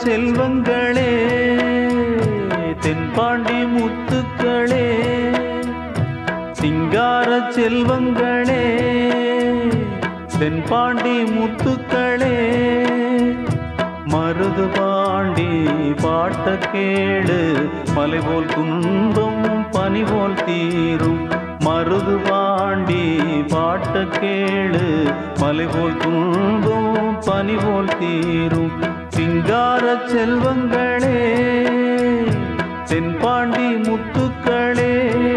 செல்வங்களே தென்பாண்டி முத்துக்களே சிங்கார செல்வங்களே தென்பாண்டி முத்துக்களே மருது பாண்டி பாட்ட கேளு மலை போல் துன்பம் பனி போல் தீரும் மருது பாண்டி பாட்ட கேளு மலை போல் துன்பம் பனி போல் தீரும் சிங்கார செல்வங்களே தென்பாண்டி முத்துக்களே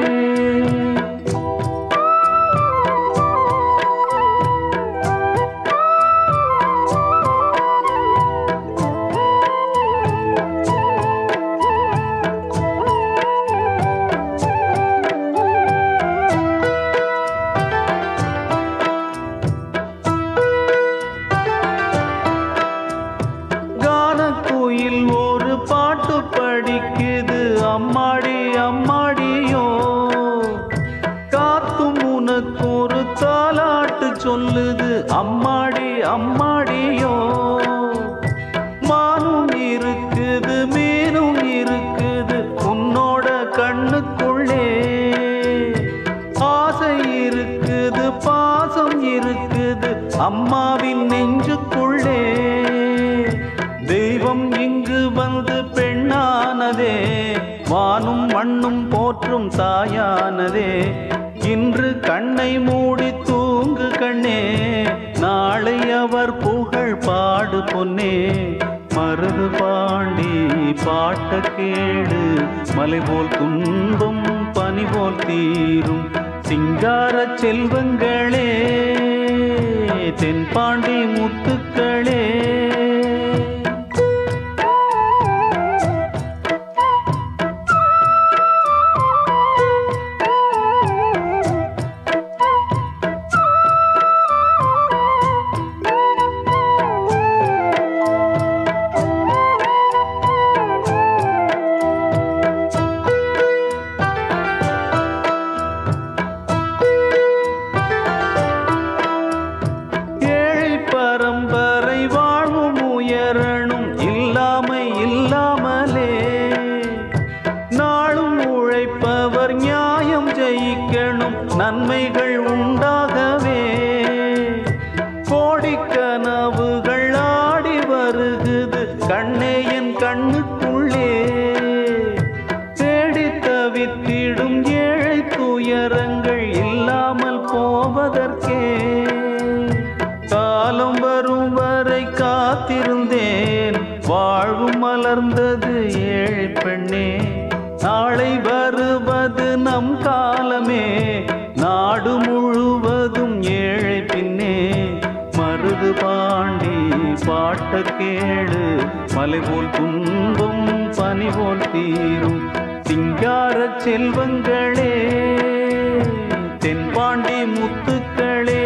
கானக்குயில் ஒரு பாட்டு படிக்குது அம்மாடி அம்மாடியோ காத்தும் உனக்கு ஒரு தாலாட்டு சொல்லுது அம்மாடி அம்மாடியோ மானும் இருக்குது மீனும் இருக்குது உன்னோட கண்ணுக்குள்ளே ஆசை இருக்குது பாசம் இருக்குது அம்மாவின் நெஞ்சுக்குள்ளே தெய்வம் இங்கு வந்து பெண்ணானதே வானும் மண்ணும் போற்றும் தாயானதே இன்று கண்ணை மூடி தூங்கு கண்ணே நாளை அவர் புகழ் பாடு பொன்னே மருது பாண்டி பாட்ட கேடு மலை போல் துன்பம் பனி போல் தீரும் சிங்கார செல்வங்களே தென்பாண்டி முத்துக்களே ஏழை பரம்பரை வாழ்வும் உயரணும் இல்லாமை இல்லாமலே நாளும் உழைப்பவர் நியாயம் ஜெயிக்கணும் நன்மைகள் உண்டாகவே கோடிக்கனவுகள் ஆடி வருகுது கண்ணே என் கண்ணுக்குள்ளே தேடி தவித்திடும் ஏழை துயரங்கள் இல்லாமல் போவதற்கே காலம் வரும் வரை காத்திருந்தேன் வாழ்வு மலர்ந்தது ஏழை பெண்ணே நாளை வருவது நம் காலமே நாடு முழுவதும் ஏழை பின்னே மருது பாண்டி பாட்ட கேளு மலை போல் துன்பம் பனி போல் தீரும் சிங்கார செல்வங்களே தென்பாண்டி முத்துக்களே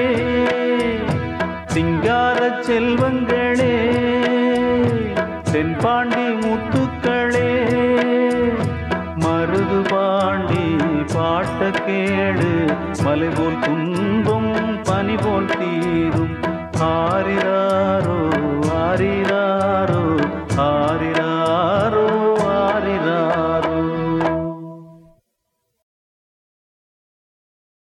சிங்கார செல்வங்களே தென்பாண்டி முத்துக்களே மருது பாண்டி பாட்ட கேடு மலை போல் துன்பம் பனி போல்